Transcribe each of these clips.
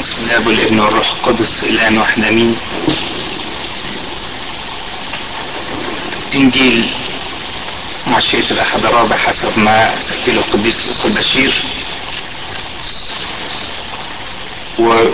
بسم الله والابن والروح القدس الان واحد امين انجيل عشية الاحد الرابع حسب ما سجله القديس لوقا البشير و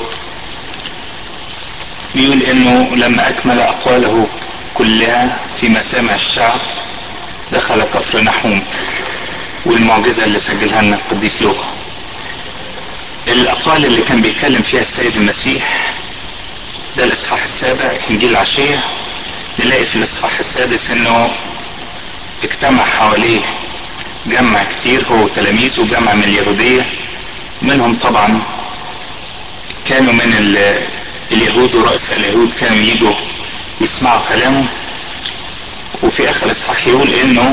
بيقول انه لما اكمل اقواله كلها في مسامع الشعب دخل كفر نحوم والمعجزة اللي سجلها لنا القديس لوقا الاقوال اللي كان بيتكلم فيها السيد المسيح ده الاصحاح السابع انجيل العشية نلاقي في الاصحاح السادس انه اجتمع حواليه جمع كتير هو وتلاميذه جمع من اليهودية منهم طبعا كانوا من اليهود ورؤساء اليهود كانوا يجوا يسمعوا كلامه وفي اخر الاصحاح يقول انه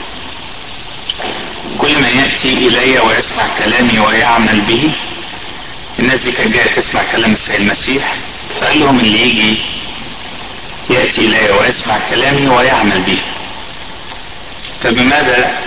كل من ياتي الي ويسمع كلامي ويعمل به الناس دي كانت جايه تسمع كلام السيد المسيح فقال لهم اللي يجي ياتي الي ويسمع كلامي ويعمل به فبماذا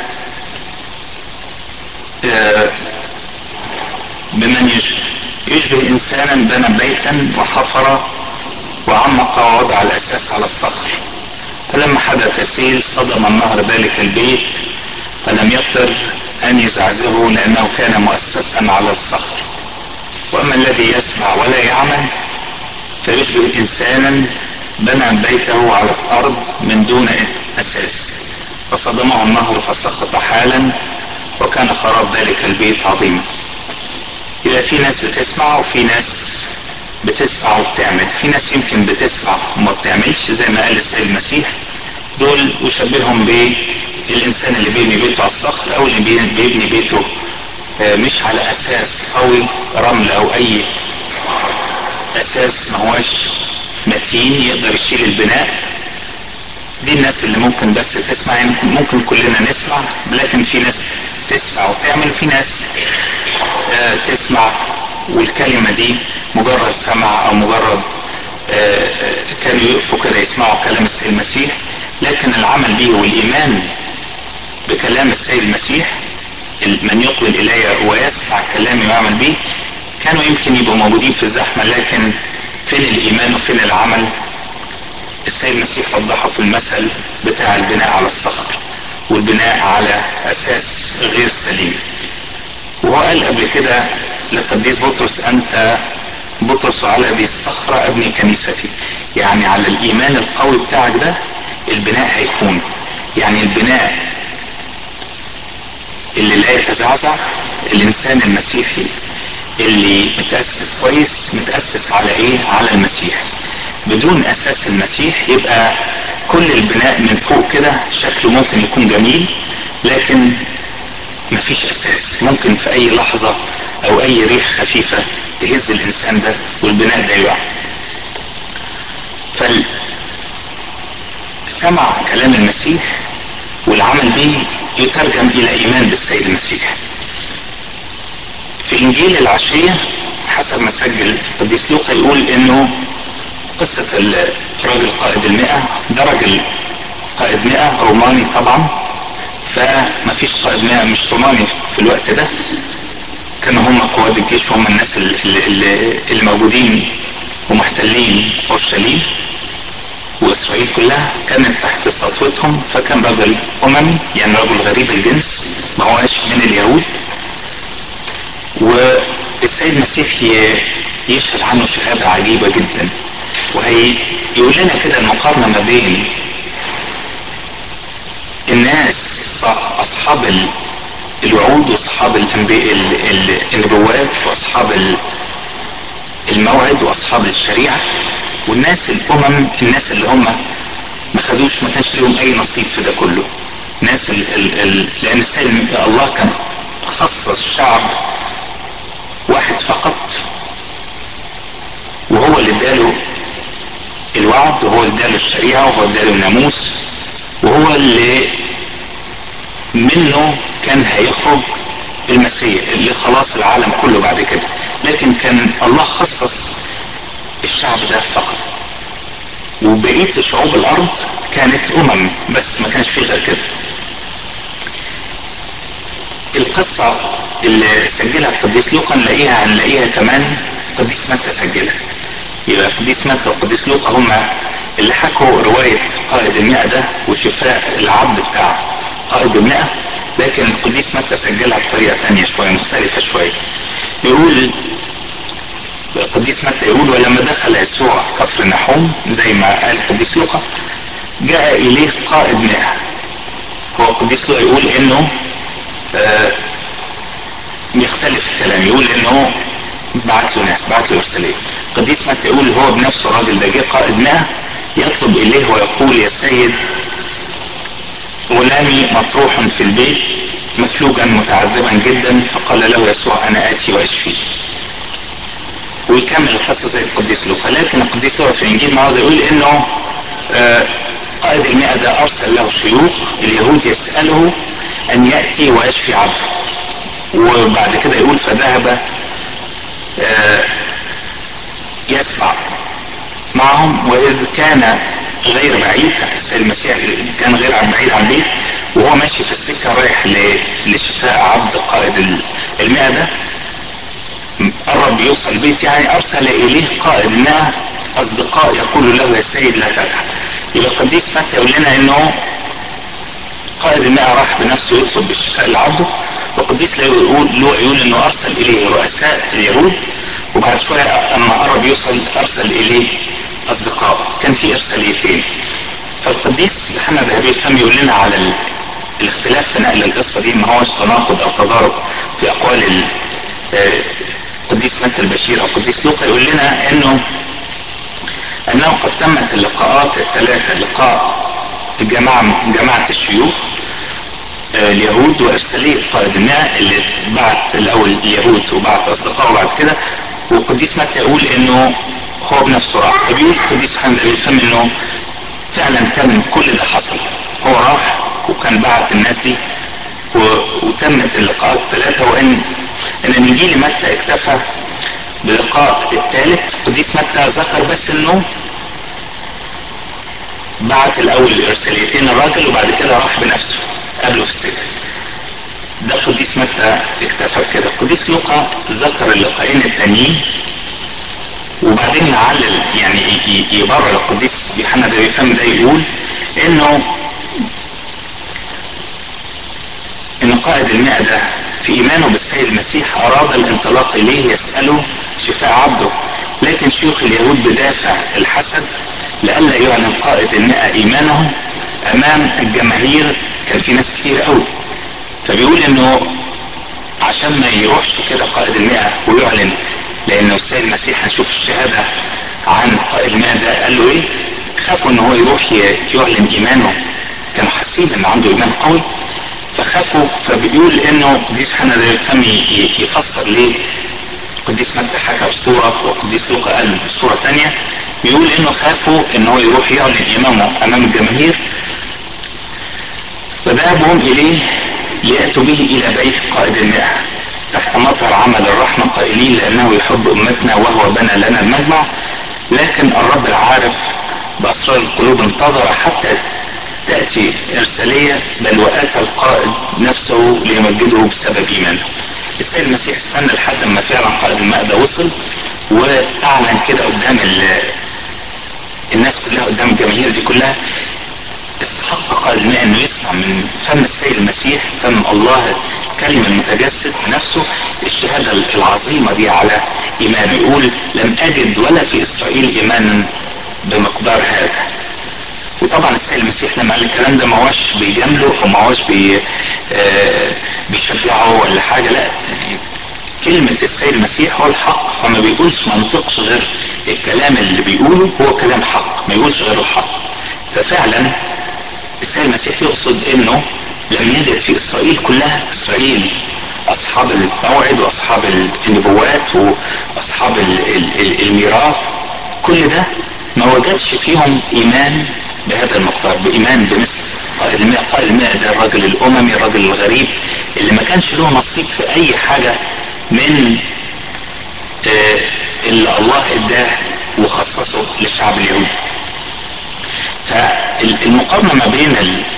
بمن يشبه يشبه انسانا بنى بيتا وحفر وعمق ووضع الاساس على الصخر فلما حدث سيل صدم النهر ذلك البيت فلم يقدر ان يزعزعه لانه كان مؤسسا على الصخر واما الذي يسمع ولا يعمل فيشبه انسانا بنى بيته على الارض من دون اساس فصدمه النهر فسقط حالا وكان خراب ذلك البيت عظيما يبقى في ناس بتسمع وفي ناس بتسمع وبتعمل في ناس يمكن بتسمع وما بتعملش زي ما قال السيد المسيح دول يشبههم بالانسان اللي بيبني بيته على الصخر او اللي بيبني بيته مش على اساس قوي رمل او اي اساس ما هوش متين يقدر يشيل البناء دي الناس اللي ممكن بس تسمع يعني ممكن كلنا نسمع لكن في ناس تسمع وتعمل في ناس تسمع والكلمة دي مجرد سمع او مجرد كانوا يقفوا كده يسمعوا كلام السيد المسيح لكن العمل به والايمان بكلام السيد المسيح من يقبل الي ويسمع كلامي ويعمل به كانوا يمكن يبقوا موجودين في الزحمه لكن فين الايمان وفين العمل السيد المسيح وضحه في المثل بتاع البناء على الصخر والبناء على اساس غير سليم وهو قال قبل كده للقديس بطرس انت بطرس على هذه الصخرة ابني كنيستي يعني على الايمان القوي بتاعك ده البناء هيكون يعني البناء اللي لا يتزعزع الانسان المسيحي اللي متأسس كويس متأسس على ايه على المسيح بدون اساس المسيح يبقى كل البناء من فوق كده شكله ممكن يكون جميل لكن مفيش اساس ممكن في اي لحظة او اي ريح خفيفة تهز الانسان ده والبناء ده يقع فالسمع كلام المسيح والعمل به يترجم الى ايمان بالسيد المسيح في انجيل العشية حسب ما سجل القديس لوقا يقول انه قصة الراجل قائد المئة ده راجل قائد مئة روماني طبعا فما فيش قائد مئة مش روماني في الوقت ده كانوا هم قواد الجيش وهم الناس اللي, اللي, اللي موجودين ومحتلين اورشليم واسرائيل كلها كانت تحت سطوتهم فكان رجل اممي يعني رجل غريب الجنس ما هواش من اليهود والسيد المسيح يشهد عنه شهاده عجيبه جدا وهي يقول لنا كده المقارنه ما بين الناس اصحاب الوعود واصحاب النبوات واصحاب الموعد واصحاب الشريعه والناس الامم الناس اللي هم ما خدوش ما كانش لهم اي نصيب في ده كله ناس ال ال ال لان السيد الله كان خصص شعب واحد فقط وهو اللي اداله الوعد وهو اللي اداله الشريعه وهو اداله الناموس وهو اللي منه كان هيخرج المسيح اللي خلاص العالم كله بعد كده لكن كان الله خصص الشعب ده فقط وبقية شعوب الأرض كانت أمم بس ما كانش فيه غير كده القصة اللي سجلها القديس لوقا نلاقيها هنلاقيها كمان قديس متى سجلها يبقى قديس متى وقديس لوقا هما اللي حكوا رواية قائد المئة ده وشفاء العبد بتاع قائد المئة لكن القديس متى سجلها بطريقة تانية شوية مختلفة شوية يقول القديس متى يقول ولما دخل يسوع كفر نحوم زي ما قال القديس لوقا جاء إليه قائد مئة هو القديس لوقا يقول إنه آه بيختلف الكلام يقول إنه بعت له ناس بعت له إرسالية القديس متى يقول هو بنفسه الراجل ده جه قائد مئة يطلب إليه ويقول يا سيد غلامي مطروح في البيت مفلوجا متعذبا جدا فقال له يسوع أنا آتي وأشفيه ويكمل القصة زي القديس لوقا لكن القديس لوقا في الإنجيل النهارده يقول إنه آه قائد المئة ده أرسل له شيوخ اليهود يسأله أن يأتي ويشفي عبده وبعد كده يقول فذهب آه يسمع معهم وإذ كان غير بعيد السيد المسيح كان غير بعيد عن البيت وهو ماشي في السكة رايح لشفاء عبد قائد المئة ده قرب يوصل البيت يعني أرسل إليه قائد المئة أصدقاء يقول له يا سيد لا تتعب يبقى القديس متى يقول لنا إنه قائد المئة راح بنفسه يطلب بالشفاء لعبده والقديس يقول له يقول إنه أرسل إليه رؤساء اليهود وبعد شوية أما قرب يوصل أرسل إليه أصدقاء كان في إرساليتين فالقديس يوحنا ذهبي الفم يقول لنا على ال... الاختلاف في نقل القصة دي ما هوش تناقض أو تضارب في أقوال ال... القديس متى البشير أو القديس لوقا يقول لنا إنه أنه قد تمت اللقاءات الثلاثة لقاء جماعة جماعة الشيوخ اليهود وإرسالية قائد الماء اللي بعت الأول اليهود وبعت أصدقائه بعد كده والقديس متى يقول إنه هو بنفسه راح فبيقول القديس يوحنا بالفم إنه فعلا كان كل ده حصل هو راح وكان بعت الناس دي وتمت اللقاءات الثلاثة وإن إن الإنجيل متى اكتفى باللقاء الثالث قديس متى ذكر بس إنه بعت الأول الإرساليتين الراجل وبعد كده راح بنفسه قابله في السجن ده قديس متى اكتفى بكده قديس لوقا ذكر اللقاءين التانيين وبعدين يعلل يعني يبرر القديس يوحنا ده بيفهم ده يقول انه ان قائد المئة ده في ايمانه بالسيد المسيح اراد الانطلاق اليه يسأله شفاء عبده لكن شيوخ اليهود بدافع الحسد لئلا يعلن قائد المئة ايمانه امام الجماهير كان في ناس كتير قوي فبيقول انه عشان ما يروحش كده قائد المئة ويعلن لانه السيد المسيح هنشوف الشهادة عن قائد المئة ده قال له ايه خافوا ان هو يروح يعلن ايمانه كانوا حاسين ان عنده ايمان قوي فخافوا فبيقول انه قديس حنا ده الفم يفسر ليه قديس متى حكى بصورة وقديس لوقا قال بصورة تانية بيقول انه خافوا ان هو يروح يعلن ايمانه امام الجماهير فذهبهم اليه ليأتوا به الى بيت قائد المئة تحت مظهر عمل الرحمة قائلين لأنه يحب أمتنا وهو بنى لنا المجمع لكن الرب العارف بأسرار القلوب انتظر حتى تأتي إرسالية بل وآتى القائد نفسه ليمجده بسبب إيمانه السيد المسيح استنى لحد ما فعلا قائد المائدة وصل وأعلن كده قدام الناس كلها قدام الجماهير دي كلها استحق قائد الماء انه يسمع من فم السيد المسيح فم الله كلمة المتجسد نفسه الشهادة العظيمة دي على إيمانه يقول لم أجد ولا في إسرائيل إيمانا بمقدار هذا وطبعا السيد المسيح لما قال الكلام ده ما هوش بيجامله او ما هوش بي آه بيشجعه ولا حاجة لا كلمة السيد المسيح هو الحق فما بيقولش ما ينطقش غير الكلام اللي بيقوله هو كلام حق ما يقولش غير الحق ففعلا السيد المسيح يقصد انه لم يجد في اسرائيل كلها اسرائيل اصحاب الموعد واصحاب النبوات واصحاب الميراث كل ده ما وجدش فيهم ايمان بهذا المقدار بايمان بمثل قائد الماء قائد الماء ده الراجل الاممي الراجل الغريب اللي ما كانش له نصيب في اي حاجه من آه اللي الله اداه وخصصه للشعب اليهودي فالمقارنه ما بين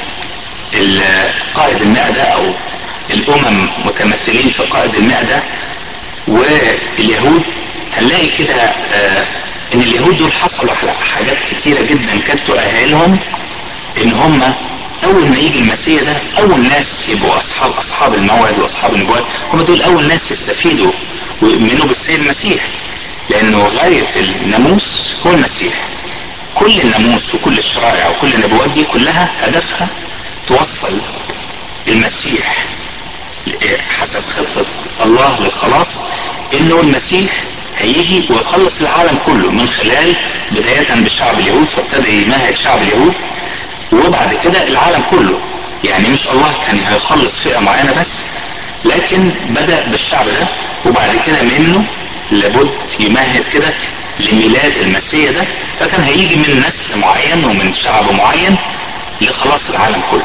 قائد الماء ده او الامم متمثلين في قائد الماء ده واليهود هنلاقي كده آه ان اليهود دول حصلوا على حاجات كتيرة جدا كانت تؤهلهم ان هم اول ما يجي المسيح ده اول ناس يبقوا اصحاب اصحاب الموعد واصحاب النبوات هم دول اول ناس يستفيدوا ويؤمنوا بالسيد المسيح لانه غاية الناموس هو المسيح كل الناموس وكل الشرائع وكل النبوات دي كلها هدفها توصل المسيح حسب خطة الله للخلاص انه المسيح هيجي ويخلص العالم كله من خلال بداية بالشعب اليهود فابتدى يمهد شعب اليهود وبعد كده العالم كله يعني مش الله كان هيخلص فئة معينة بس لكن بدأ بالشعب ده وبعد كده منه لابد يمهد كده لميلاد المسيح ده فكان هيجي من نسل معين ومن شعب معين لخلاص العالم كله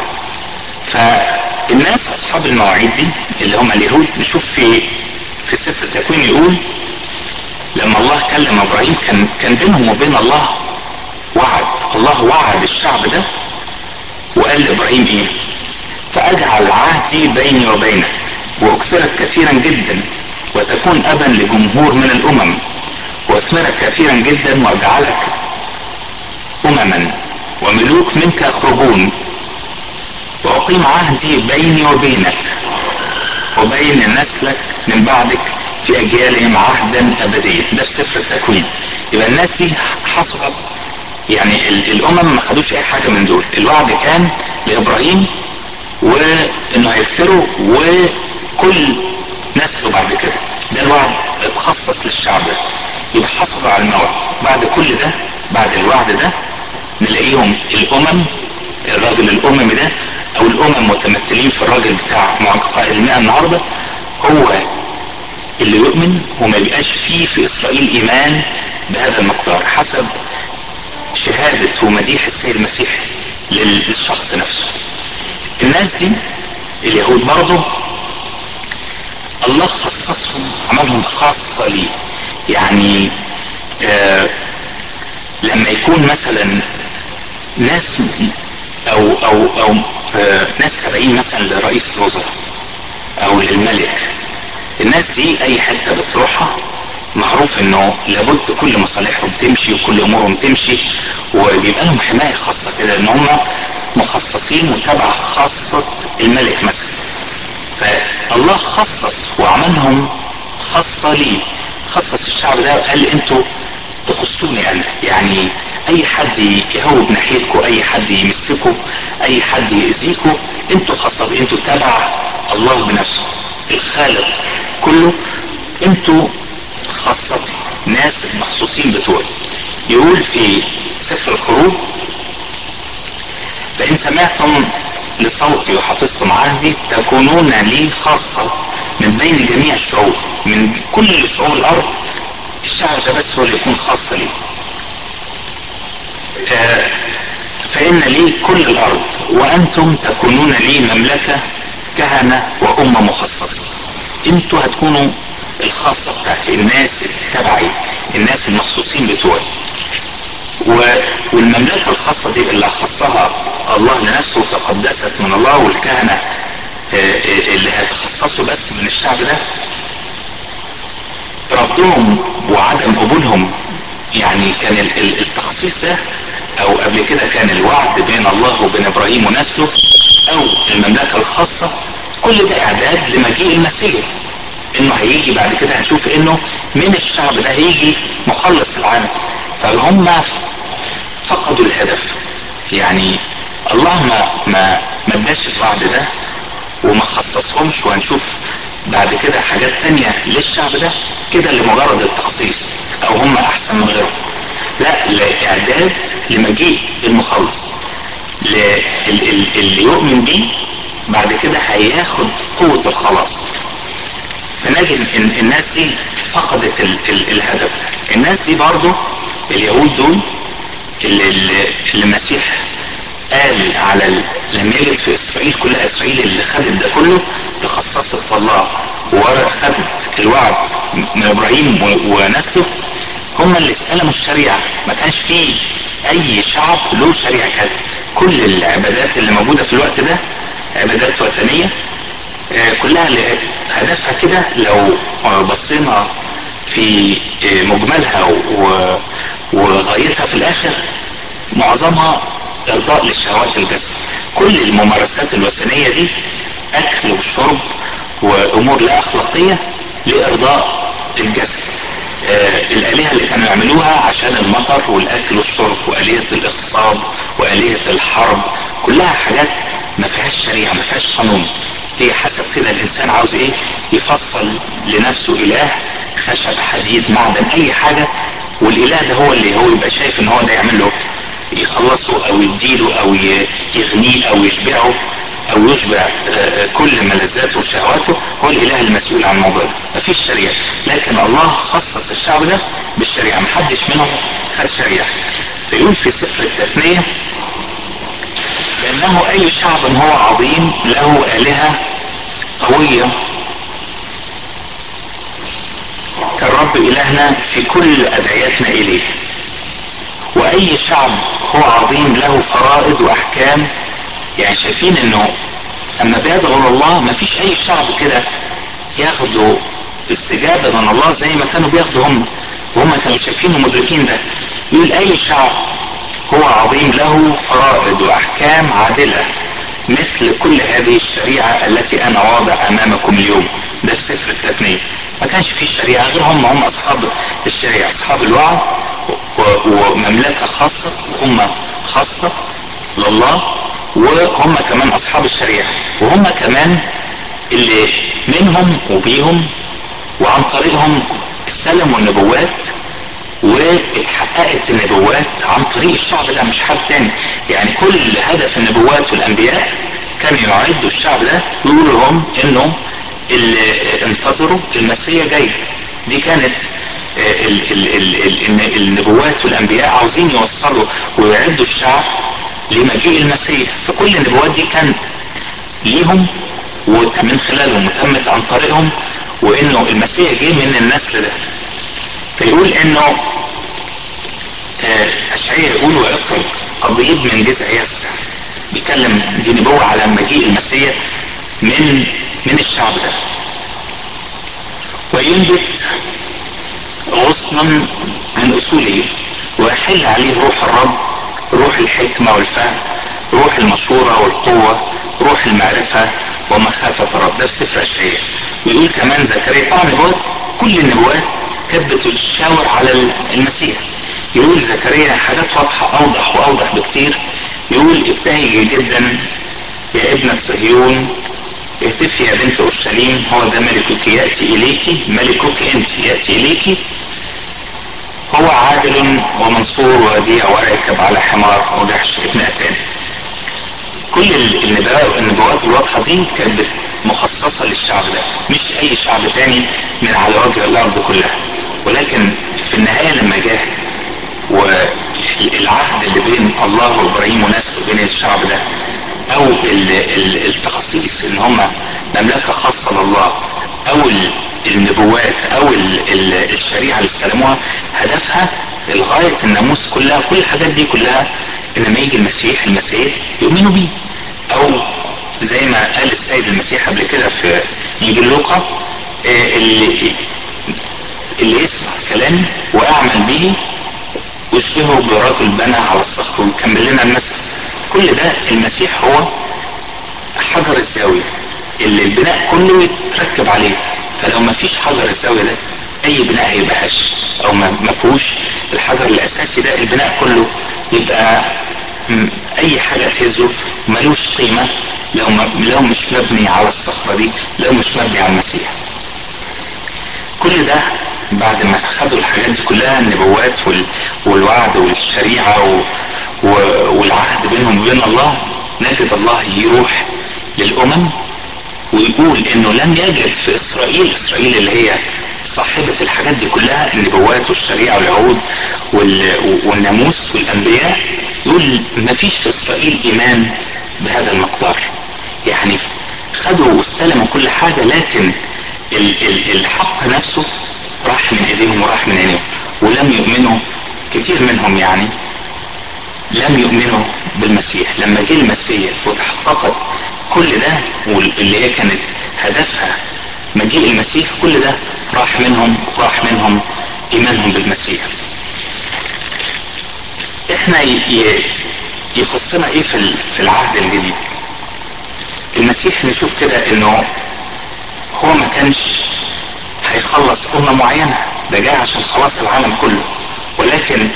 فالناس اصحاب المواعيد دي اللي هم اليهود نشوف في في سفر التكوين يقول لما الله كلم ابراهيم كان كان بينهم وبين الله وعد الله وعد الشعب ده وقال لابراهيم ايه فاجعل عهدي بيني وبينك واكثرك كثيرا جدا وتكون ابا لجمهور من الامم واثمرك كثيرا جدا واجعلك امما وملوك منك يخرجون واقيم عهدي بيني وبينك وبين نسلك من بعدك في اجيالهم عهدا ابديا ده في سفر التكوين يبقى الناس دي حصلت يعني الامم ما خدوش اي حاجه من دول الوعد كان لابراهيم وانه هيكفروا وكل نسله بعد كده ده الوعد اتخصص للشعب ده يبقى حصلوا على الموعد بعد كل ده بعد الوعد ده نلاقيهم الامم الراجل الاممي ده او الامم متمثلين في الراجل بتاع قائد المئة النهاردة هو اللي يؤمن وما يبقاش فيه في اسرائيل ايمان بهذا المقدار حسب شهادة ومديح السيد المسيح للشخص نفسه الناس دي اليهود برضه الله خصصهم عملهم خاصة ليه يعني آه لما يكون مثلا ناس او او او آه ناس تابعين مثلا لرئيس الوزراء او للملك الناس دي اي حته بتروحها معروف انه لابد كل مصالحهم تمشي وكل امورهم تمشي وبيبقى لهم حمايه خاصه كده ان هم مخصصين وتبع خاصه الملك مثلا فالله خصص وعملهم خاصه ليه خصص الشعب ده وقال انتوا تخصوني انا يعني اي حد يهوب ناحيتكم اي حد يمسكوا اي حد يأذيكوا انتوا خاصة انتوا تبع الله بنفسه الخالق كله انتوا خاصتي ناس مخصوصين بتوعي يقول في سفر الخروج فإن سمعتم لصوتي وحفظتم عهدي تكونون لي خاصة من بين جميع الشعوب من كل شعوب الأرض الشعب ده بس هو اللي يكون خاص لي آه فإن لي كل الأرض وأنتم تكونون لي مملكة كهنة وأمة مخصصة انتوا هتكونوا الخاصة بتاعتي الناس تبعي الناس المخصوصين بتوعي والمملكة الخاصة دي اللي خصها الله لنفسه تقدست من الله والكهنة اللي هيتخصصوا بس من الشعب ده رفضهم وعدم قبولهم يعني كان التخصيص ده او قبل كده كان الوعد بين الله وبين ابراهيم ونفسه او المملكة الخاصة كل ده اعداد لمجيء المسيح انه هيجي بعد كده هنشوف انه من الشعب ده هيجي مخلص العالم فهم فقدوا الهدف يعني الله ما ما ما اداش الوعد ده وما خصصهمش وهنشوف بعد كده حاجات تانية للشعب ده كده لمجرد التخصيص او هم احسن من غيرهم لا لاعداد لمجيء المخلص اللي يؤمن بيه بعد كده هياخد قوة الخلاص فنجد ان الناس دي فقدت ال ال الهدف الناس دي برضو اليهود دول اللي, اللي المسيح قال على ال... لما يجد في اسرائيل كلها اسرائيل اللي خدت ده كله تخصصت الله وخدت الوعد من ابراهيم ونسله هم اللي استلموا الشريعة ما كانش فيه اي شعب له شريعة كانت كل العبادات اللي موجودة في الوقت ده عبادات وثنية كلها هدفها كده لو بصينا في مجملها و... وغايتها في الاخر معظمها ارضاء لشهوات الجسد كل الممارسات الوثنية دي اكل وشرب وامور لا اخلاقية لارضاء الجسد آه الالهة اللي كانوا يعملوها عشان المطر والاكل والشرب والهة الاغتصاب والهة الحرب كلها حاجات ما فيهاش شريعة ما فيهاش قانون هي حسب كده الانسان عاوز ايه يفصل لنفسه اله خشب حديد معدن اي حاجة والاله ده هو اللي هو يبقى شايف ان هو ده يعمل له يخلصه او يديله او يغنيه او يشبعه او يشبع كل ملذاته وشهواته هو الاله المسؤول عن الموضوع ده مفيش شريعه لكن الله خصص الشعب ده بالشريعه محدش منهم خد شريعه فيقول في سفر التثنيه لانه اي شعب هو عظيم له الهه قويه كالرب الهنا في كل ادعيتنا اليه واي شعب هو عظيم له فرائض واحكام يعني شايفين انه اما بيدعوا الله ما فيش اي شعب كده ياخدوا استجابة من الله زي ما كانوا بياخدوا هم وهم كانوا شايفين ومدركين ده يقول اي شعب هو عظيم له فرائض واحكام عادلة مثل كل هذه الشريعة التي انا واضع امامكم اليوم ده في سفر التثنية ما كانش فيه شريعة غير هم هم اصحاب الشريعة اصحاب الوعد ومملكة خاصة هم خاصة لله وهم كمان اصحاب الشريعة وهم كمان اللي منهم وبيهم وعن طريقهم استلموا النبوات واتحققت النبوات عن طريق الشعب ده مش حد تاني يعني كل هدف النبوات والانبياء كانوا يعدوا الشعب ده ويقولوا لهم انه اللي انتظروا المسيح جاي دي كانت ال ال ال ال النبوات والانبياء عاوزين يوصلوا ويعدوا الشعب لمجيء المسيح فكل النبوات دي كان ليهم ومن خلالهم وتمت عن طريقهم وانه المسيح جه من النسل ده فيقول انه اشعياء يقول وافرض قضيب من جذع يسع بيتكلم دي نبوة على مجيء المسيح من من الشعب ده وينبت غصنا من اصوله ويحل عليه روح الرب روح الحكمة والفهم روح المشورة والقوة روح المعرفة ومخافة الرب ده في سفر اشعياء ويقول كمان زكريا طبعا نبوات كل النبوات كانت بتشاور على المسيح يقول زكريا حاجات واضحة اوضح واوضح بكتير يقول ابتهجي جدا يا ابنة صهيون اهتفي يا بنت اورشليم هو ده ملكك ياتي اليك ملكك انت ياتي اليك هو عادل ومنصور وديع وراكب على حمار وجحش ابن اتان كل النبوات الواضحة دي كانت مخصصة للشعب ده مش اي شعب تاني من على وجه الارض كلها ولكن في النهاية لما جه والعهد اللي بين الله وابراهيم ونسله بين الشعب ده او التخصيص ان هم مملكة خاصة لله او النبوات او الشريعة اللي استلموها هدفها الغاية الناموس كلها كل الحاجات دي كلها ان لما يجي المسيح المسيح يؤمنوا بيه او زي ما قال السيد المسيح قبل كده في انجيل لوقا اللي اللي يسمع كلامي واعمل به واشبهه برجل بنى على الصخر ويكمل لنا المثل كل ده المسيح هو حجر الزاوية اللي البناء كله يتركب عليه فلو ما فيش حجر الزاوية ده اي بناء هيبقى هش او ما فيهوش الحجر الاساسي ده البناء كله يبقى اي حاجة تهزه ملوش قيمة لو ما لو مش مبني على الصخرة دي لو مش مبني على المسيح كل ده بعد ما خدوا الحاجات دي كلها النبوات والوعد والشريعة و... و... والعهد بينهم وبين الله نجد الله يروح للأمم ويقول انه لم يجد في اسرائيل اسرائيل اللي هي صاحبة الحاجات دي كلها النبوات والشريعة والعهود وال... والناموس والانبياء يقول ما فيش في اسرائيل ايمان بهذا المقدار يعني خدوا واستلموا كل حاجة لكن ال... ال... الحق نفسه راح من ايديهم وراح من عينيهم ولم يؤمنوا كتير منهم يعني لم يؤمنوا بالمسيح لما جه المسيح وتحققت كل ده واللي هي كانت هدفها مجيء المسيح كل ده راح منهم راح منهم ايمانهم بالمسيح احنا يخصنا ايه في في العهد الجديد المسيح نشوف كده انه هو ما كانش هيخلص امه معينه ده جاي عشان خلاص العالم كله ولكن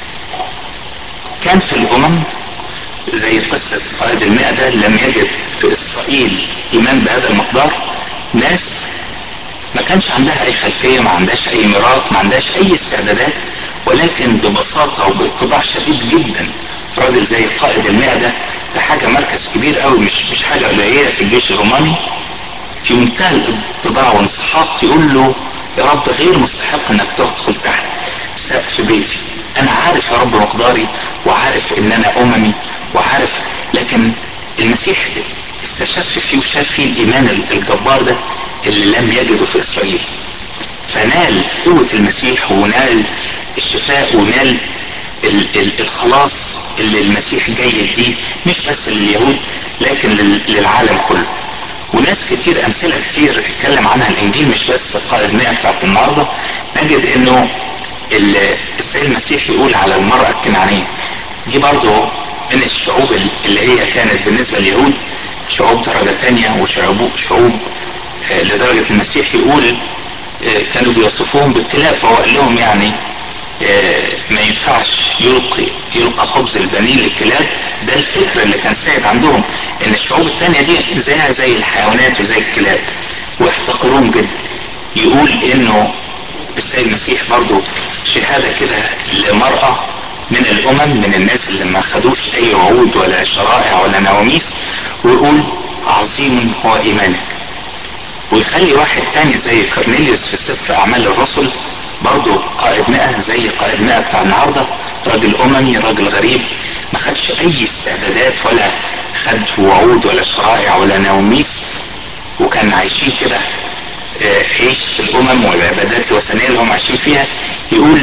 كان في الامم زي قصة قائد المئة ده لم يجد في إسرائيل إيمان بهذا المقدار ناس ما كانش عندها أي خلفية ما عندهاش أي ميراث ما عندهاش أي استعدادات ولكن ببساطة وباتضاع شديد جدا راجل زي قائد المئة ده ده حاجة مركز كبير قوي مش مش حاجة قليلة في الجيش الروماني في منتهى الاتضاع وانسحاق يقول له يا رب غير مستحق انك تدخل تحت سقف بيتي انا عارف يا رب مقداري وعارف ان انا اممي وعارف لكن المسيح استشف فيه وشاف فيه الايمان الجبار ده اللي لم يجده في اسرائيل فنال قوة المسيح ونال الشفاء ونال الخلاص اللي المسيح جاي يديه مش بس لليهود لكن للعالم كله وناس كتير امثله كتير اتكلم عنها الانجيل مش بس قائد المئة بتاعت النهارده نجد انه السيد المسيح يقول على المرأة الكنعانية دي برضه من الشعوب اللي هي كانت بالنسبة لليهود شعوب درجة تانية وشعوب شعوب لدرجة المسيح يقول كانوا بيوصفوهم بالكلاب فهو قال لهم يعني ما ينفعش يلقي يلقى خبز البنين للكلاب ده الفكر اللي كان سائد عندهم ان الشعوب الثانيه دي زيها زي الحيوانات وزي الكلاب ويحتقروهم جدا يقول انه السيد المسيح برضه شهاده كده لمراه من الامم من الناس اللي ما خدوش اي وعود ولا شرائع ولا نواميس ويقول عظيم هو ايمانك ويخلي واحد تاني زي كورنيليوس في سفر اعمال الرسل برضه قائد مئة زي قائد مئة بتاع النهارده راجل اممي راجل غريب ما خدش اي استعدادات ولا خد وعود ولا شرائع ولا نواميس وكان عايشين كده عيش في الامم والعبادات الوثنيه اللي هم عايشين فيها يقول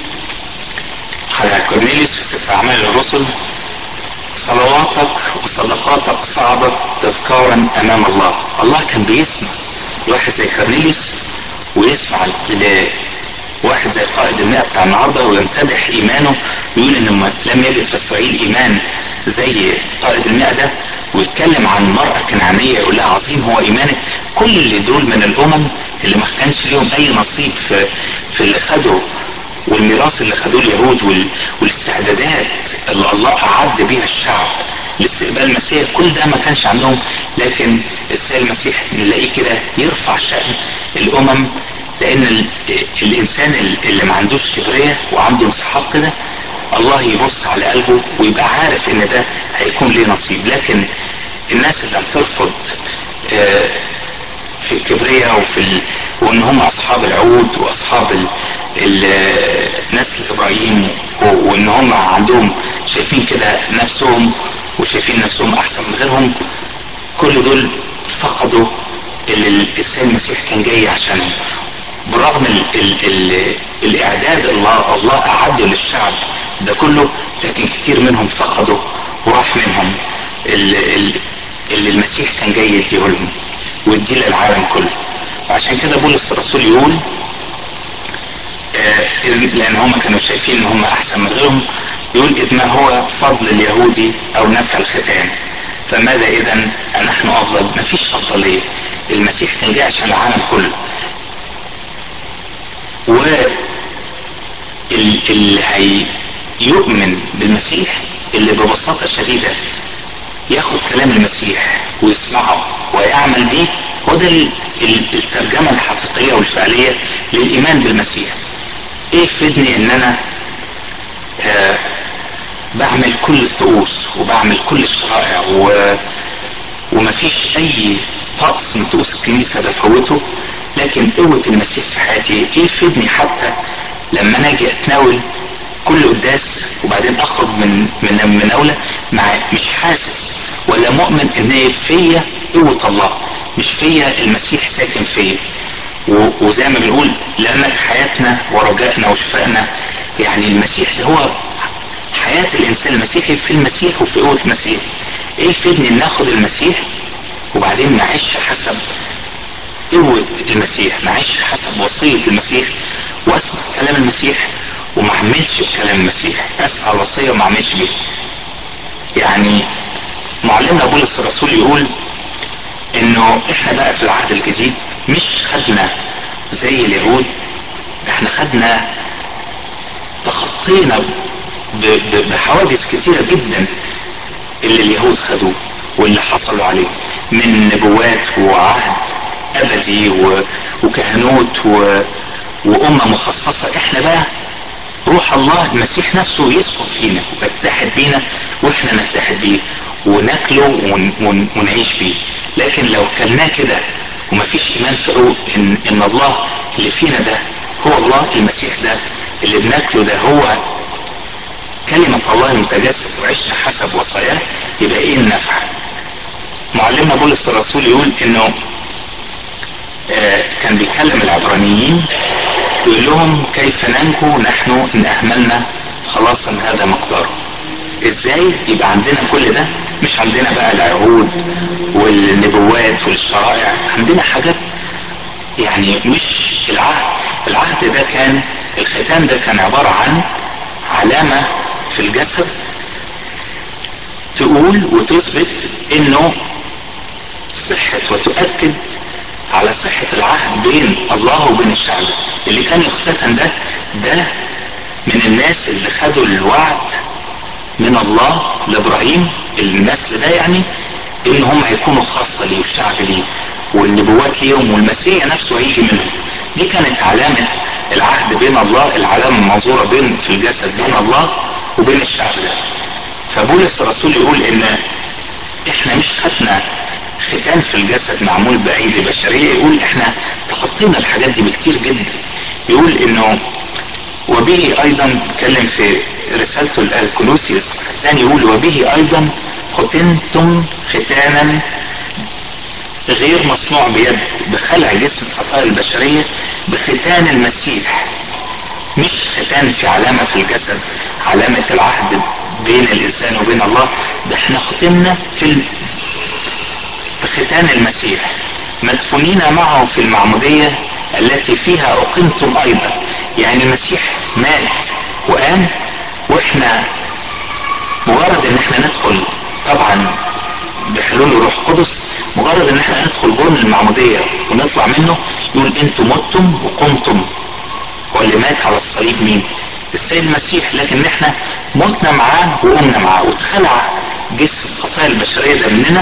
على كورنيليوس في سفر اعمال الرسل صلواتك وصدقاتك صعدت تذكارا امام الله الله كان بيسمع لواحد زي كورنيليوس ويسمع لواحد زي قائد المئة بتاع النهارده ويمتدح ايمانه ويقول انه لم يجد في اسرائيل ايمان زي قائد المئة ده ويتكلم عن مرأة كنعانية يقول لها عظيم هو ايمانك كل اللي دول من الامم اللي ما كانش ليهم اي نصيب في في اللي خدوا والميراث اللي خدوه اليهود وال... والاستعدادات اللي الله اعد بيها الشعب لاستقبال المسيح كل ده ما كانش عندهم لكن السيد المسيح نلاقيه كده يرفع شأن الامم لان ال... الانسان اللي ما عندوش كبرية وعنده انسحاق كده الله يبص على قلبه ويبقى عارف ان ده هيكون ليه نصيب لكن الناس اللي بترفض في الكبرية وفي ال... وان هم اصحاب العود واصحاب ال... ال... نسل ابراهيم وان هم عندهم شايفين كده نفسهم وشايفين نفسهم احسن من غيرهم كل دول فقدوا اللي السيد المسيح كان جاي عشانهم بالرغم ال ال ال الاعداد الله الله اعده للشعب ده كله لكن كتير منهم فقدوا وراح منهم اللي المسيح كان جاي يديه لهم ويديه للعالم كله وعشان كده بولس الرسول يقول آه لان هم كانوا شايفين ان هم احسن من غيرهم يقول اذ ما هو فضل اليهودي او نفع الختان فماذا اذا نحن افضل ما فيش افضليه المسيح كان جاي عشان العالم كله و اللي هي يؤمن بالمسيح اللي ببساطه شديده ياخد كلام المسيح ويسمعه ويعمل به هو ده الترجمة الحقيقية والفعلية للإيمان بالمسيح إيه يفيدني إن أنا آه بعمل كل الطقوس وبعمل كل الشرائع و... ومفيش أي طقس من طقوس الكنيسة بفوته لكن قوة المسيح في حياتي إيه يفيدني حتى لما أنا أجي أتناول كل قداس وبعدين اخرج من من مناوله مع مش حاسس ولا مؤمن ان فيا قوه الله مش فيا المسيح ساكن فيا وزي ما بنقول لانك حياتنا ورجائنا وشفائنا يعني المسيح هو حياة الإنسان المسيحي في المسيح وفي قوة المسيح إيه يفيدني إن آخد المسيح وبعدين نعيش حسب قوة المسيح نعيش حسب وصية المسيح واسمع كلام المسيح وما اعملش بكلام المسيح اسمع الوصية وما اعملش بيها يعني معلمنا بولس الرسول يقول انه احنا بقى في العهد الجديد مش خدنا زي اليهود احنا خدنا تخطينا بحواجز كتيرة جدا اللي اليهود خدوه واللي حصلوا عليه من نبوات وعهد ابدي وكهنوت و... وامه مخصصه احنا بقى روح الله المسيح نفسه يسكن فينا ويتحد بينا واحنا نتحد بيه وناكله ون... ون... ونعيش فيه لكن لو كلناه كده ومفيش ايمان في ان ان الله اللي فينا ده هو الله المسيح ده اللي بناكله ده هو كلمة الله المتجسد وعشنا حسب وصاياه يبقى ايه النفع؟ معلمنا بولس الرسول يقول انه آه كان بيكلم العبرانيين يقول لهم كيف ننجو نحن ان اهملنا خلاصا هذا مقداره ازاي يبقى عندنا كل ده مش عندنا بقى العهود والنبوات والشرائع عندنا حاجات يعني مش العهد العهد ده كان الختان ده كان عبارة عن علامة في الجسد تقول وتثبت انه صحة وتؤكد على صحة العهد بين الله وبين الشعب اللي كان يختتن ده ده من الناس اللي خدوا الوعد من الله لابراهيم النسل ده يعني ان هم هيكونوا خاصة ليه والشعب ليه والنبوات ليهم والمسيح نفسه هيجي منهم دي كانت علامة العهد بين الله العلامة المنظورة بين في الجسد بين الله وبين الشعب ده فبولس الرسول يقول ان احنا مش خدنا ختان في الجسد معمول بأيدي بشرية يقول احنا تخطينا الحاجات دي بكتير جدا يقول انه وبه ايضا اتكلم في رسالته الكولوسيوس الثاني يقول وبه ايضا ختنتم ختانا غير مصنوع بيد بخلع جسم الخطايا البشرية بختان المسيح مش ختان في علامة في الجسد علامة العهد بين الإنسان وبين الله ده احنا ختمنا في بختان المسيح مدفونين معه في المعمودية التي فيها أقمتم أيضا يعني المسيح مات وقام واحنا مجرد ان احنا ندخل طبعا بحلول الروح القدس مجرد ان احنا ندخل جرن المعمودية ونطلع منه يقول انتم متم وقمتم هو اللي مات على الصليب مين السيد المسيح لكن احنا متنا معاه وقمنا معاه واتخلع جسم الخطايا البشرية ده مننا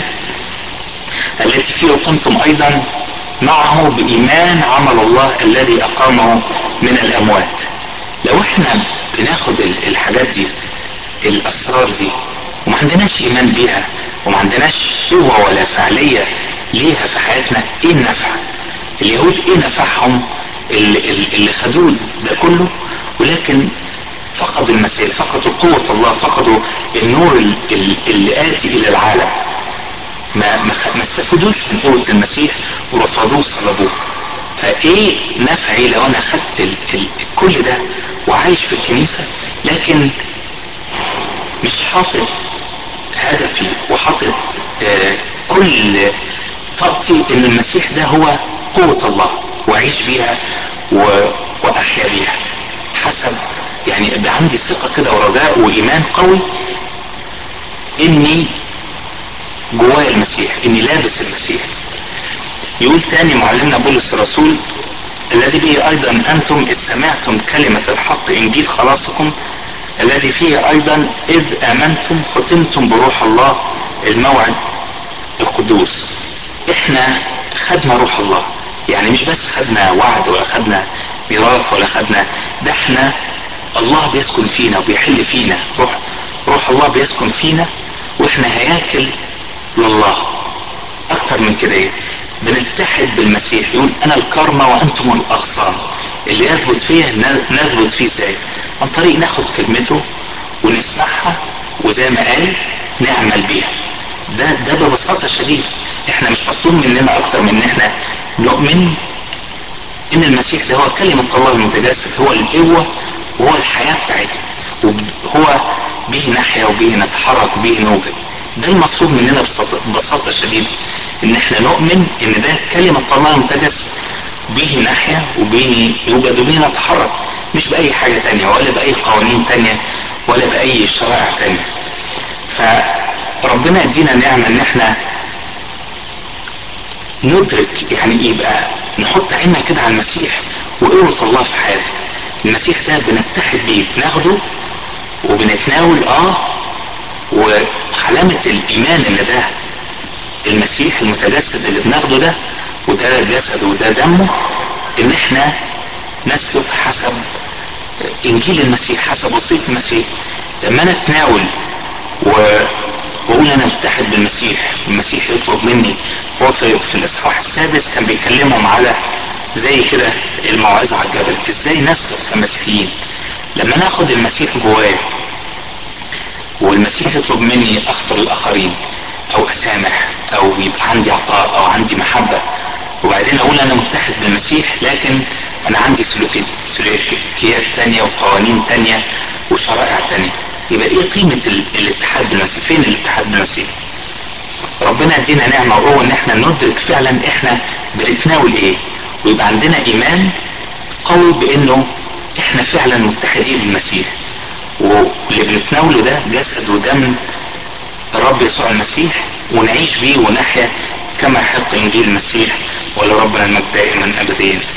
التي فيه قمتم ايضا معه بايمان عمل الله الذي اقامه من الاموات لو احنا بناخد الحاجات دي الاسرار دي وما عندناش ايمان بيها وما عندناش قوه ولا فعاليه ليها في حياتنا ايه النفع اليهود ايه نفعهم اللي, اللي خدوه ده كله ولكن فقدوا المسيح فقدوا قوة الله فقدوا النور اللي آتي إلى العالم ما ما استفادوش من قوة المسيح ورفضوه صلبوه فايه نفعي لو انا خدت ال ال كل ده وعايش في الكنيسة لكن مش حاطط هدفي وحاطط آه كل طاقتي ان المسيح ده هو قوة الله واعيش بيها واحيا بيها حسب يعني يبقى عندي ثقة كده ورجاء وايمان قوي اني جوايا المسيح اني لابس المسيح يقول تاني معلمنا بولس الرسول الذي به ايضا انتم اذ سمعتم كلمة الحق انجيل خلاصكم الذي فيه ايضا اذ امنتم ختمتم بروح الله الموعد القدوس احنا خدنا روح الله يعني مش بس خدنا وعد ولا خدنا ميراث ولا خدنا ده احنا الله بيسكن فينا وبيحل فينا روح روح الله بيسكن فينا واحنا هياكل لله اكتر من كده ايه بنتحد بالمسيح يقول انا الكرمة وانتم الاغصان اللي يثبت فيه نثبت فيه ازاي عن طريق ناخد كلمته ونسمعها وزي ما قال نعمل بيها ده ده ببساطة شديدة احنا مش مطلوب مننا اكتر من ان احنا نؤمن ان المسيح ده هو كلمة الله المتجسد هو القوة وهو الحياة بتاعتنا وهو به نحيا وبه نتحرك وبه نوجد ده المطلوب مننا ببساطة شديدة ان احنا نؤمن ان ده كلمة الله المتجسد به نحيا وبه يوجد وبه نتحرك مش بأي حاجة تانية ولا بأي قوانين تانية ولا بأي شرائع تانية فربنا يدينا نعمة ان احنا ندرك يعني يبقى نحط عيننا كده على المسيح وقوة الله في حياته المسيح ده بنتحد بيه بناخده وبنتناول اه وعلامة الإيمان إن ده المسيح المتجسد اللي بناخده ده وده جسد وده دمه إن إحنا نسلك حسب إنجيل المسيح حسب وصية المسيح لما أنا أتناول وأقول أنا متحد بالمسيح المسيح يطلب مني هو في, في الإصحاح السادس كان بيكلمهم على زي كده الموعظة على الجبل إزاي نسلك كمسيحيين لما ناخد المسيح جوايا والمسيح يطلب مني اغفر الاخرين او اسامح او يبقى عندي عطاء او عندي محبة وبعدين اقول انا متحد بالمسيح لكن انا عندي سلوكيات تانية وقوانين تانية وشرائع تانية يبقى ايه قيمة الاتحاد بالمسيح فين الاتحاد بالمسيح ربنا يدينا نعمة وقوة ان احنا ندرك فعلا احنا بنتناول ايه ويبقى عندنا ايمان قوي بانه احنا فعلا متحدين بالمسيح واللي بنتناوله ده جسد ودم الرب يسوع المسيح ونعيش بيه ونحيا كما يحق انجيل المسيح ولربنا المجد دائما ابديا